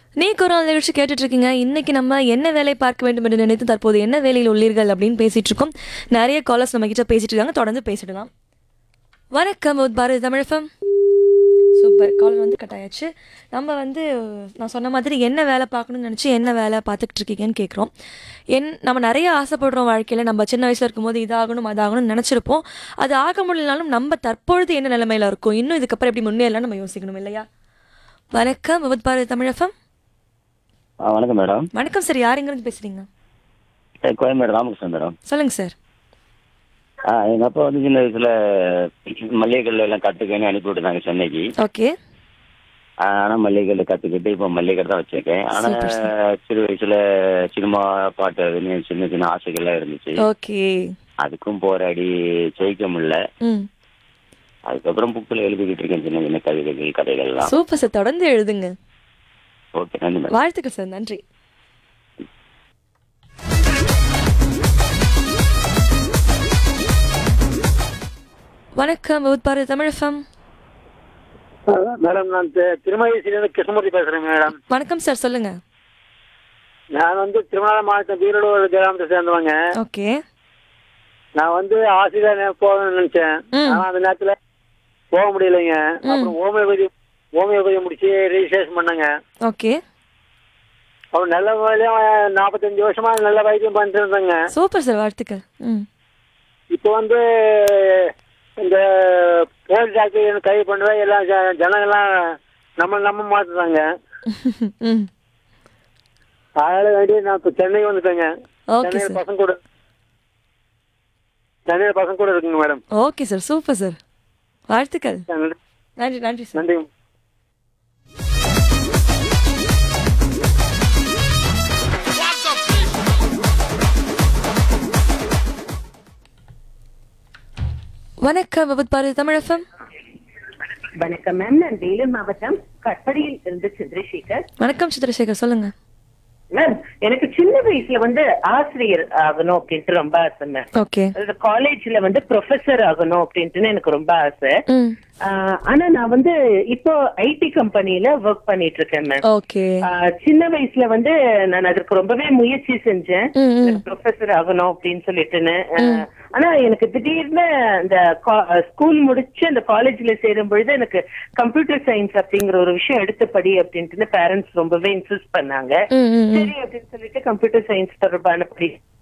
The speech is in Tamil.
நீ குரல் நிகழ்ச்சி கேட்டுட்டு இருக்கீங்க இன்னைக்கு நம்ம என்ன வேலை பார்க்க வேண்டும் என்று நினைத்து தற்போது என்ன வேலையில் உள்ளீர்கள் அப்படின்னு பேசிட்டு இருக்கோம் நிறைய காலர்ஸ் நம்ம கிட்ட பேசிட்டு இருக்காங்க தொடர்ந்து பேசிடலாம் வணக்கம் உத் பாரதி தமிழகம் சூப்பர் காலர் வந்து கட் ஆயாச்சு நம்ம வந்து நான் சொன்ன மாதிரி என்ன வேலை பார்க்கணும்னு நினச்சி என்ன வேலை பார்த்துக்கிட்டு இருக்கீங்கன்னு கேட்குறோம் என் நம்ம நிறைய ஆசைப்படுறோம் வாழ்க்கையில் நம்ம சின்ன வயசில் இருக்கும்போது இதாகணும் அதாகணும்னு நினச்சிருப்போம் அது ஆக முடியலனாலும் நம்ம தற்பொழுது என்ன நிலைமையில் இருக்கோம் இன்னும் இதுக்கப்புறம் எப்படி முன்னேறலாம் நம்ம யோசிக்கணும் இல்லையா வணக்கம் விபத் பாரதி தமிழகம் ஆ வணக்கம் மேடம் வணக்கம் சார் யார் எங்கேருந்து பேசுகிறீங்க ஏ, கோயம்பேடு ராமகிருஷ்ணன் மேடம் சொல்லுங்கள் சார் ஆ எங்கள் அப்பா வந்து சின்ன வயசில் மல்லிகைக்கல்ல எல்லாம் கற்றுக்கன்னு அனுப்பி விட்டுருந்தாங்க சென்னைக்கு ஓகே ஆனால் மல்லிகைக்கல்ல கற்றுக்கிட்டு இப்போ மல்லிகை தான் வச்சிருக்கேன் ஆனால் சிறு வயசில் சினிமா பாட்டு அதுன்னு சின்ன சின்ன ஆசைகள்லாம் இருந்துச்சு ஓகே அதுக்கும் போராடி ஜெயிக்க முடியல ம் அதுக்கப்புறம் புக்கில் எழுதிக்கிட்டு இருக்கேன் சின்ன சின்ன கவிதைகள் கதைகள்லாம் சூப்பர் சார் தொடர்ந்து எழுதுங்க ஓகே நன்றி மேடம் வாழ்த்துக்கள் சார் நன்றி வணக்கம் விபத் பாரதி தமிழகம் மேடம் நான் தி- திருமலைசிலிருந்து கிருஷ்ணமூர்த்தி பேசுறேன் மேடம் வணக்கம் சார் சொல்லுங்க நான் வந்து திருமண மாவட்டம் வீரலூர் கிராமத்தை சேர்ந்தவங்க ஓகே நான் வந்து ஆசிரியர் போகணும்னு நினைச்சேன் ம். ஆனா அந்த நேரத்துல போக முடியலைங்க அப்புறம் ஹோமியோபதி ஹோமியோபதி முடிச்சு ரெஜிஸ்ட்ரேஷன் பண்ணேங்க ஓகே அப்புறம் நல்ல வழியும் நாற்பத்தஞ்சு வருஷமா நல்ல வைத்தியம் பண்ணிட்டு இருந்தேங்க சூப்பர் சார் வாழ்த்துக்கள் ம் இப்போ வந்து இந்த போலீஸ் டாக்டர் கை பண்ணுவே எல்லாம் ஜ- ஜனங்கள்லாம் நம்ம நம்ம மாத்துறாங்க ம் அதனால வேண்டி நான் இப்போ சென்னை வந்துட்டேங்க ஓகே சென்னையில் சார் பசங்க கூட சென்னையில் பசங்க கூட இருக்குங்க madam okay sir super sir வாழ்த்துக்கள் நன்றி நன்றி நன்றி சார் நன்றி வணக்கம் விபத் பாரதி தமிழகம் வணக்கம் மேம் நான் வேலூர் மாவட்டம் கட்படியில் இருந்து சந்திரசேகர் வணக்கம் சந்திரசேகர் சொல்லுங்க மேம் எனக்கு சின்ன வயசுல வந்து ஆசிரியர் ஆகணும் அப்படின்ட்டு ரொம்ப ஆசை மேம் ஓகே அதாவது காலேஜ்ல வந்து ப்ரொஃபசர் ஆகணும் அப்படின்ட்டு எனக்கு ரொம்ப ஆசை ம் ஆஹ் ஆனா நான் வந்து இப்போ ஐடி கம்பெனில ஒர்க் பண்ணிட்டு இருக்கேன் மேம் ஓகே ஆஹ் சின்ன வயசுல வந்து நான் அதற்கு ரொம்பவே முயற்சி செஞ்சேன் ம் ம் ப்ரொஃபசர் ஆகணும் அப்படின்னு சொல்லிட்டுன்னு ஆஹ் ஆனா எனக்கு திடீர்னு இந்த ஸ்கூல் முடிச்சு அந்த காலேஜ்ல சேரும் பொழுது எனக்கு கம்ப்யூட்டர் சயின்ஸ் அப்படிங்கிற ஒரு விஷயம் எடுத்து படி அப்படின்ட்டு பேரண்ட்ஸ் ரொம்பவே இன்சிஸ்ட் பண்ணாங்க ம் ம் ம் சரி அப்படின்னு சொல்லிட்டு கம்ப்யூட்டர் சயின்ஸ் தொடர்பான படி